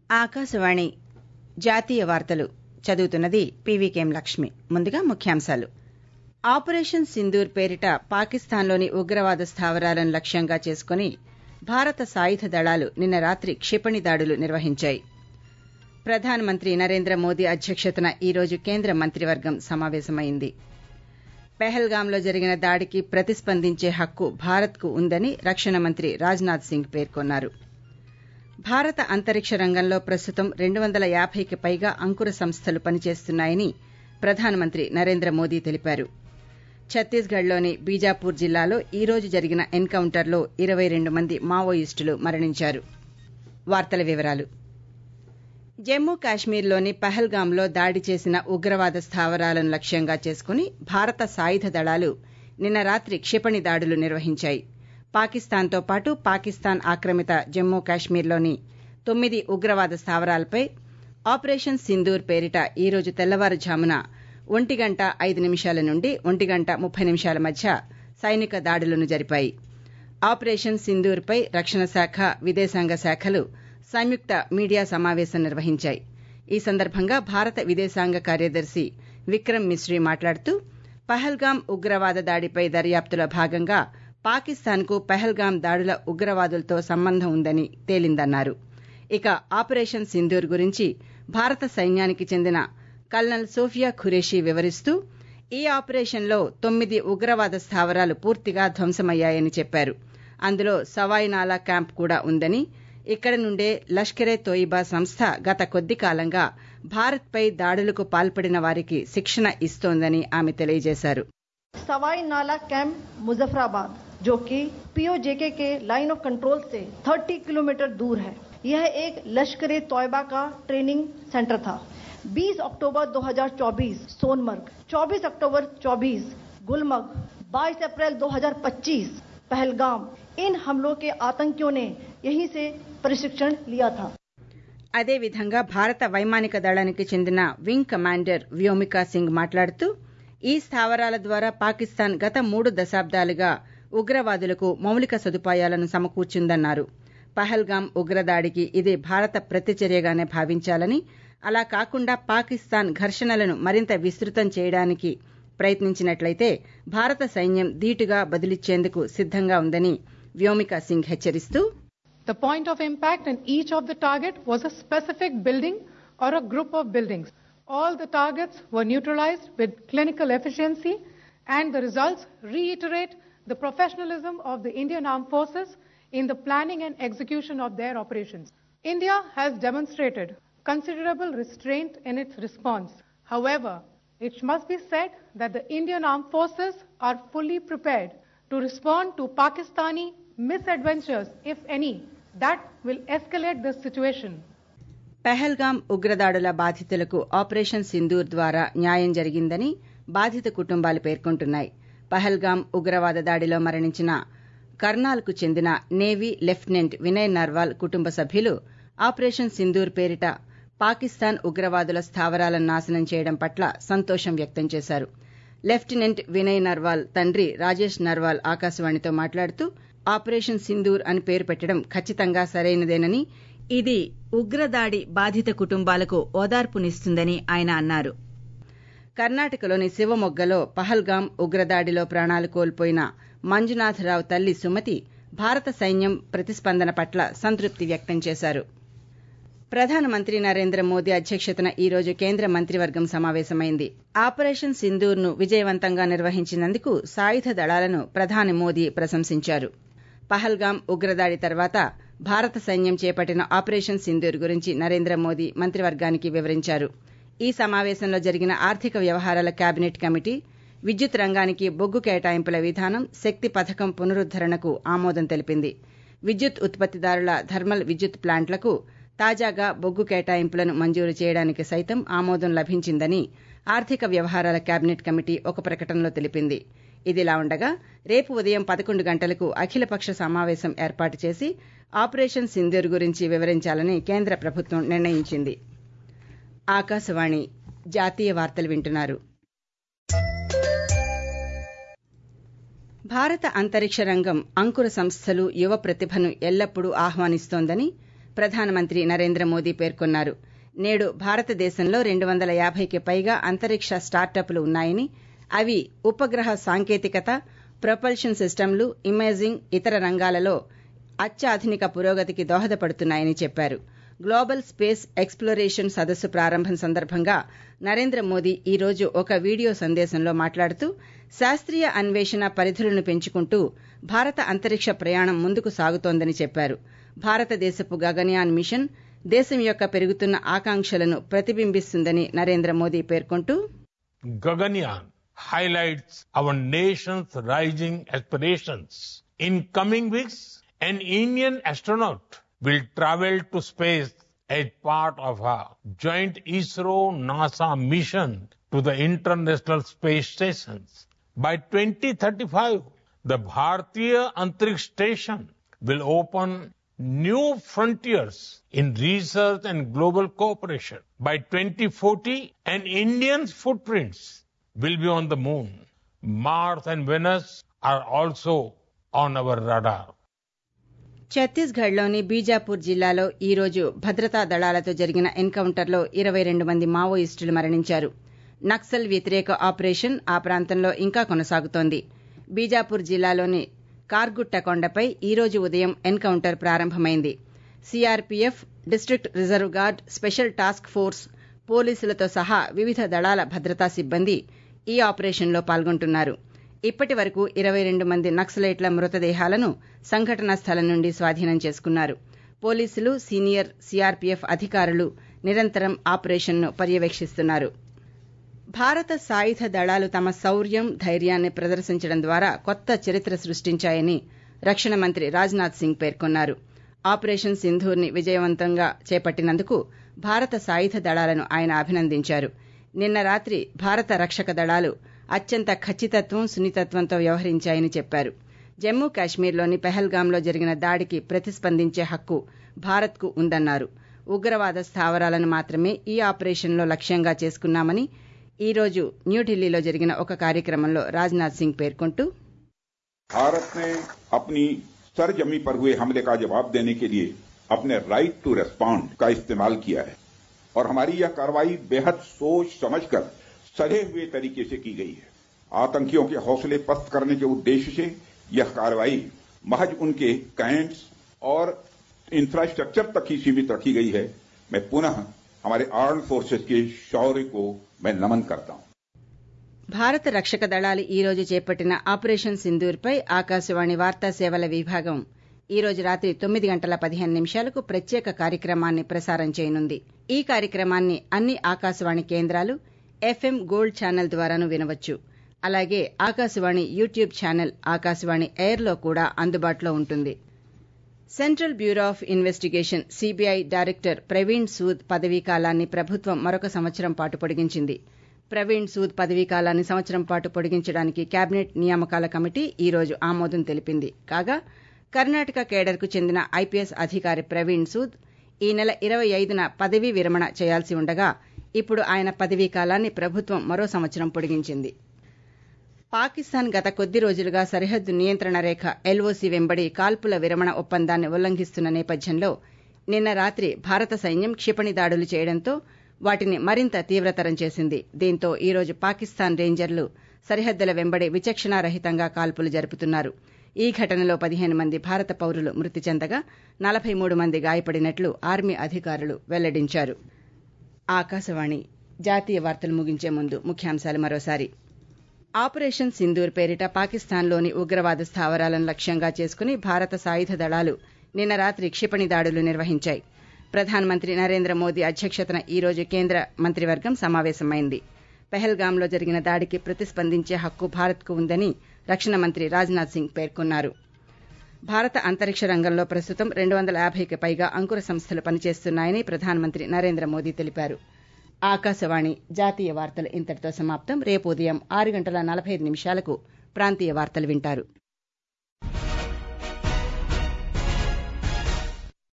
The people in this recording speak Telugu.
ఆకాశవాణి జాతీయ వార్తలు చదువుతున్నది పీవీకేం లక్ష్మి ముందుగా ముఖ్యాంశాలు ఆపరేషన్ సింధూర్ పేరిట పాకిస్తాన్లోని ఉగ్రవాద స్థావరాలను లక్ష్యంగా చేసుకుని భారత సాయుధ దళాలు నిన్న రాత్రి క్షిపణి దాడులు నిర్వహించాయి ప్రధానమంత్రి నరేంద్ర మోదీ అధ్యక్షతన ఈ రోజు కేంద్ర మంత్రివర్గం సమావేశమైంది పెహల్గాంలో జరిగిన దాడికి ప్రతిస్పందించే హక్కు భారత్కు ఉందని రక్షణ మంత్రి రాజ్నాథ్ సింగ్ పేర్కొన్నారు భారత అంతరిక్ష రంగంలో ప్రస్తుతం రెండు వందల యాభైకి పైగా అంకుర సంస్థలు పనిచేస్తున్నాయని ప్రధానమంత్రి నరేంద్ర మోదీ తెలిపారు ఛత్తీస్గఢ్లోని బీజాపూర్ జిల్లాలో ఈ రోజు జరిగిన ఎన్కౌంటర్లో ఇరవై రెండు మంది మావోయిస్టులు మరణించారు వార్తల వివరాలు జమ్మూ కాశ్మీర్లోని పహల్గాంలో దాడి చేసిన ఉగ్రవాద స్థావరాలను లక్ష్యంగా చేసుకుని భారత సాయుధ దళాలు నిన్న రాత్రి క్షిపణి దాడులు నిర్వహించాయి పాకిస్తాన్తో పాటు పాకిస్తాన్ ఆక్రమిత జమ్మూ కాశ్మీర్లోని తొమ్మిది ఉగ్రవాద స్థావరాలపై ఆపరేషన్ సింధూర్ పేరిట ఈ రోజు తెల్లవారుఝామున ఒంటి గంట ఐదు నిమిషాల నుండి ఒంటి గంట ముప్పై నిమిషాల మధ్య సైనిక దాడులను జరిపాయి ఆపరేషన్ సింధూర్పై రక్షణ శాఖ విదేశాంగ శాఖలు సంయుక్త మీడియా సమావేశం నిర్వహించాయి ఈ సందర్భంగా భారత విదేశాంగ కార్యదర్శి విక్రమ్ మిశ్రీ మాట్లాడుతూ పహల్గాం ఉగ్రవాద దాడిపై దర్యాప్తులో భాగంగా పాకిస్తాన్కు పహల్గాం దాడుల ఉగ్రవాదులతో సంబంధం ఉందని తేలిందన్నారు ఇక ఆపరేషన్ సింధూర్ గురించి భారత సైన్యానికి చెందిన కల్నల్ సోఫియా ఖురేషీ వివరిస్తూ ఈ ఆపరేషన్లో తొమ్మిది ఉగ్రవాద స్థావరాలు పూర్తిగా ధ్వంసమయ్యాయని చెప్పారు అందులో సవాయినాలా క్యాంప్ కూడా ఉందని ఇక్కడ నుండే లష్కరే తోయిబా సంస్థ గత కొద్ది కాలంగా భారత్పై దాడులకు పాల్పడిన వారికి శిక్షణ ఇస్తోందని ఆమె తెలియజేశారు सवाई नाला कैंप मुजफ्फराबाद जो कि पीओजेके के लाइन ऑफ कंट्रोल से 30 किलोमीटर दूर है यह एक लश्कर ए तोयबा का ट्रेनिंग सेंटर था 20 अक्टूबर 2024 सोनमर्ग 24 अक्टूबर 24 गुलमर्ग 22 अप्रैल 2025 पहलगाम इन हमलों के आतंकियों ने यहीं से प्रशिक्षण लिया था అదేవిధంగా భారత వైమానిక దళానికి చెందిన వింగ్ కమాండర్ వ్యోమికా సింగ్ మాట్లాడుతూ ఈ స్థావరాల ద్వారా పాకిస్తాన్ గత మూడు దశాబ్దాలుగా ఉగ్రవాదులకు మౌలిక సదుపాయాలను సమకూర్చుందన్నారు పహల్గాం ఉగ్రదాడికి ఇది భారత ప్రతిచర్యగానే భావించాలని అలా కాకుండా పాకిస్తాన్ ఘర్షణలను మరింత విస్తృతం చేయడానికి ప్రయత్నించినట్లయితే భారత సైన్యం ధీటుగా బదిలిచ్చేందుకు సిద్దంగా ఉందని వ్యోమికా సింగ్ హెచ్చరిస్తూ The point of impact in each of the target was a specific building or a group of buildings. All the targets were neutralized with clinical efficiency and the results reiterate the professionalism of the Indian Armed Forces in the planning and execution of their operations. India has demonstrated considerable restraint in its response. However, it must be said that the Indian Armed Forces are fully prepared to respond to Pakistani misadventures, if any, that will escalate the situation. Pahalgam ఉగ్రదాడుల బాధితులకు ఆపరేషన్ సింధూర్ ద్వారా న్యాయం జరిగిందని బాధిత కుటుంబాలు పేర్కొంటున్నాయి పహల్గాం ఉగ్రవాద దాడిలో మరణించిన కర్నాల్కు చెందిన నేవీ లెఫ్టినెంట్ వినయ్ నర్వాల్ కుటుంబ సభ్యులు ఆపరేషన్ సింధూర్ పేరిట పాకిస్తాన్ ఉగ్రవాదుల స్థావరాలను నాశనం చేయడం పట్ల సంతోషం వ్యక్తం చేశారు లెఫ్టినెంట్ వినయ్ నర్వాల్ తండ్రి రాజేష్ నర్వాల్ ఆకాశవాణితో మాట్లాడుతూ ఆపరేషన్ సింధూర్ అని పేరు పెట్టడం ఖచ్చితంగా సరైనదేనని ఇది ఉగ్రదాడి బాధిత కుటుంబాలకు ఓదార్పునిస్తుందని ఆయన అన్నారు కర్ణాటకలోని శివమొగ్గలో పహల్గాం ఉగ్రదాడిలో ప్రాణాలు కోల్పోయిన మంజునాథరావు తల్లి సుమతి భారత సైన్యం ప్రతిస్పందన పట్ల సంతృప్తి వ్యక్తం చేశారు ప్రధానమంత్రి నరేంద్ర మోదీ అధ్యక్షతన ఈ రోజు కేంద్ర మంత్రివర్గం సమావేశమైంది ఆపరేషన్ సింధూర్ను విజయవంతంగా నిర్వహించినందుకు సాయుధ దళాలను ప్రధాని మోదీ ప్రశంసించారు పహల్గాం ఉగ్రదాడి తర్వాత భారత సైన్యం చేపట్టిన ఆపరేషన్ సింధూర్ గురించి నరేంద్ర మోదీ మంత్రివర్గానికి వివరించారు ఈ సమావేశంలో జరిగిన ఆర్థిక వ్యవహారాల కేబినెట్ కమిటీ విద్యుత్ రంగానికి బొగ్గు కేటాయింపుల విధానం శక్తి పథకం పునరుద్దరణకు ఆమోదం తెలిపింది విద్యుత్ ఉత్పత్తిదారుల థర్మల్ విద్యుత్ ప్లాంట్లకు తాజాగా బొగ్గు కేటాయింపులను మంజూరు చేయడానికి సైతం ఆమోదం లభించిందని ఆర్థిక వ్యవహారాల కేబినెట్ కమిటీ ఒక ప్రకటనలో తెలిపింది ఇదిలా ఉండగా రేపు ఉదయం పదకొండు గంటలకు అఖిలపక్ష సమావేశం ఏర్పాటు చేసి ఆపరేషన్ సింధూర్ గురించి వివరించాలని కేంద్ర ప్రభుత్వం నిర్ణయించింది ఆకాశవాణి జాతీయ వార్తలు వింటున్నారు భారత అంతరిక్ష రంగం అంకుర సంస్థలు యువ ప్రతిభను ఎల్లప్పుడూ ఆహ్వానిస్తోందని ప్రధానమంత్రి నరేంద్ర మోదీ పేర్కొన్నారు నేడు భారతదేశంలో రెండు వందల యాభైకి పైగా అంతరిక్ష స్టార్టప్లు ఉన్నాయని అవి ఉపగ్రహ సాంకేతికత ప్రొపల్షన్ సిస్టమ్లు ఇమేజింగ్ ఇతర రంగాలలో అత్యాధునిక పురోగతికి దోహదపడుతున్నాయని చెప్పారు గ్లోబల్ స్పేస్ ఎక్స్ప్లోరేషన్ సదస్సు ప్రారంభం సందర్భంగా నరేంద్ర మోదీ ఈ రోజు ఒక వీడియో సందేశంలో మాట్లాడుతూ శాస్త్రీయ అన్వేషణ పరిధులను పెంచుకుంటూ భారత అంతరిక్ష ప్రయాణం ముందుకు సాగుతోందని చెప్పారు భారతదేశపు గగన్యాన్ మిషన్ దేశం యొక్క పెరుగుతున్న ఆకాంక్షలను ప్రతిబింబిస్తుందని నరేంద్ర మోదీ పేర్కొంటూ Gaganyaan highlights our nation's rising aspirations. In coming weeks, an Indian astronaut will travel to space as part of a joint ISRO-NASA mission to the International Space Stations. By 2035, the Bharatiya Antariksh Station will open new frontiers in research and global cooperation. By 2040, an Indian's footprints will be on the moon. Mars and Venus are also on our radar. ఛత్తీస్గఢ్లోని బీజాపూర్ జిల్లాలో ఈ రోజు భద్రతా దళాలతో జరిగిన ఎన్కౌంటర్లో ఇరవై రెండు మంది మావోయిస్టులు మరణించారు నక్సల్ వ్యతిరేక ఆపరేషన్ ఆ ప్రాంతంలో ఇంకా కొనసాగుతోంది బీజాపూర్ జిల్లాలోని కార్గుట్ట కొండపై ఈ రోజు ఉదయం ఎన్కౌంటర్ ప్రారంభమైంది CRPF district reserve guard special task force పోలీసులతో సహా వివిధ దళాల భద్రతా సిబ్బంది ఈ ఆపరేషన్లో పాల్గొంటున్నారు ఇప్పటి వరకు ఇరవై రెండు మంది నక్సలైట్ల మృతదేహాలను సంఘటనా స్థలం నుండి స్వాధీనం చేసుకున్నారు పోలీసులు సీనియర్ సీఆర్పీఎఫ్ అధికారులు నిరంతరం ఆపరేషన్ను పర్యవేక్షిస్తున్నారు భారత సాయుధ దళాలు తమ శౌర్యం ధైర్యాన్ని ప్రదర్శించడం ద్వారా కొత్త చరిత్ర సృష్టించాయని రక్షణ మంత్రి రాజ్నాథ్ సింగ్ పేర్కొన్నారు ఆపరేషన్ సింధూర్ని విజయవంతంగా చేపట్టినందుకు భారత సాయుధ దళాలను ఆయన అభినందించారు నిన్న రాత్రి భారత రక్షక దళాలు అత్యంత ఖచ్చితత్వం సున్నితత్వంతో వ్యవహరించాయని చెప్పారు జమ్మూ కాశ్మీర్లోని పెహల్గాంలో జరిగిన దాడికి ప్రతిస్పందించే హక్కు భారత్కు ఉందన్నారు ఉగ్రవాద స్థావరాలను మాత్రమే ఈ ఆపరేషన్లో లక్ష్యంగా చేసుకున్నామని ఈ రోజు న్యూఢిల్లీలో జరిగిన ఒక కార్యక్రమంలో రాజ్నాథ్ సింగ్ పేర్కొంటూ भारत ने अपनी सरजमी पर हुए हमले का जवाब देने के लिए अपने राइट टू रेस्पॉन्ड का इस्तेमाल किया है और हमारी यह कार्रवाई बेहद सोच समझकर सधे हुए तरीके से की गई है आतंकियों के हौसले पस्त करने के उद्देश्य से यह कार्रवाई महज उनके कैंट्स और इंफ्रास्ट्रक्चर तक ही सीमित रखी गई है मैं पुनः हमारे आर्म फोर्सेस के शौर्य को मैं नमन करता हूं భారత రక్షక దళాలు ఈ రోజు చేపట్టిన ఆపరేషన్ సింధూర్పై ఆకాశవాణి వార్తా సేవల విభాగం ఈ రోజు రాత్రి తొమ్మిది గంటల పదిహేను నిమిషాలకు ప్రత్యేక కార్యక్రమాన్ని ప్రసారం చేయనుంది ఈ కార్యక్రమాన్ని అన్ని ఆకాశవాణి కేంద్రాలు ఎఫ్ఎం గోల్డ్ ఛానల్ ద్వారాను వినవచ్చు అలాగే ఆకాశవాణి యూట్యూబ్ ఛానల్ ఆకాశవాణి ఎయిర్లో కూడా అందుబాటులో ఉంటుంది central bureau of investigation CBI director Praveen Sood పదవీ కాలాన్ని ప్రభుత్వం మరొక సంవత్సరం పాటు పొడిగించింది ప్రవీణ్ సూద్ పదవీ కాలాన్ని సంవత్సరం పాటు పొడిగించడానికి కేబినెట్ నియామకాల కమిటీ ఈ రోజు ఆమోదం తెలిపింది కాగా కర్ణాటక కేడర్కు చెందిన ఐపీఎస్ అధికారి ప్రవీణ్ సూద్ ఈ నెల ఇరవై ఐదున పదవీ విరమణ చేయాల్సి ఉండగా ఇప్పుడు ఆయన పదవీ కాలాన్ని ప్రభుత్వం మరో సంవత్సరం పొడిగించింది పాకిస్తాన్ గత కొద్ది రోజులుగా సరిహద్దు నియంత్రణ రేఖ ఎల్ఓసీ వెంబడి కాల్పుల విరమణ ఒప్పందాన్ని ఉల్లంఘిస్తున్న నేపథ్యంలో నిన్న రాత్రి భారత సైన్యం క్షిపణి దాడులు చేయడంతో వాటిని మరింత తీవ్రతరం చేసింది దీంతో ఈ రోజు పాకిస్తాన్ రేంజర్లు సరిహద్దుల వెంబడి విచక్షణారహితంగా కాల్పులు జరుపుతున్నారు ఈ ఘటనలో పదిహేను మంది భారత పౌరులు మృతి చెందగా నలభై మూడు మంది గాయపడినట్లు ఆర్మీ అధికారులు వెల్లడించారు ఆకాశవాణి జాతీయ వార్తలు ముగించే ముందు ముఖ్యాంశాలు మరోసారి ఆపరేషన్ సింధూర్ పేరిట పాకిస్తాన్లోని ఉగ్రవాద స్థావరాలను లక్ష్యంగా చేసుకుని భారత సాయుధ దళాలు నిన్న రాత్రి క్షిపణి దాడులు నిర్వహించాయి ప్రధానమంత్రి నరేంద్ర మోదీ అధ్యక్షతన ఈ రోజు కేంద్ర మంత్రివర్గం సమావేశమైంది పెహల్గాంలో జరిగిన దాడికి ప్రతిస్పందించే హక్కు భారత్కు ఉందని రక్షణ మంత్రి రాజ్నాథ్ సింగ్ పేర్కొన్నారు భారత అంతరిక్ష రంగంలో ప్రస్తుతం రెండు వందల యాభైకి పైగా అంకుర సంస్థలు పనిచేస్తున్నాయని ప్రధానమంత్రి నరేంద్ర మోదీ తెలిపారు ఆకాశవాణి జాతీయ వార్తలు ఇంతటితో సమాప్తం రేపు ఉదయం ఆరు గంటల నలభై ఐదు నిమిషాలకు ప్రాంతీయ వార్తలు వింటారు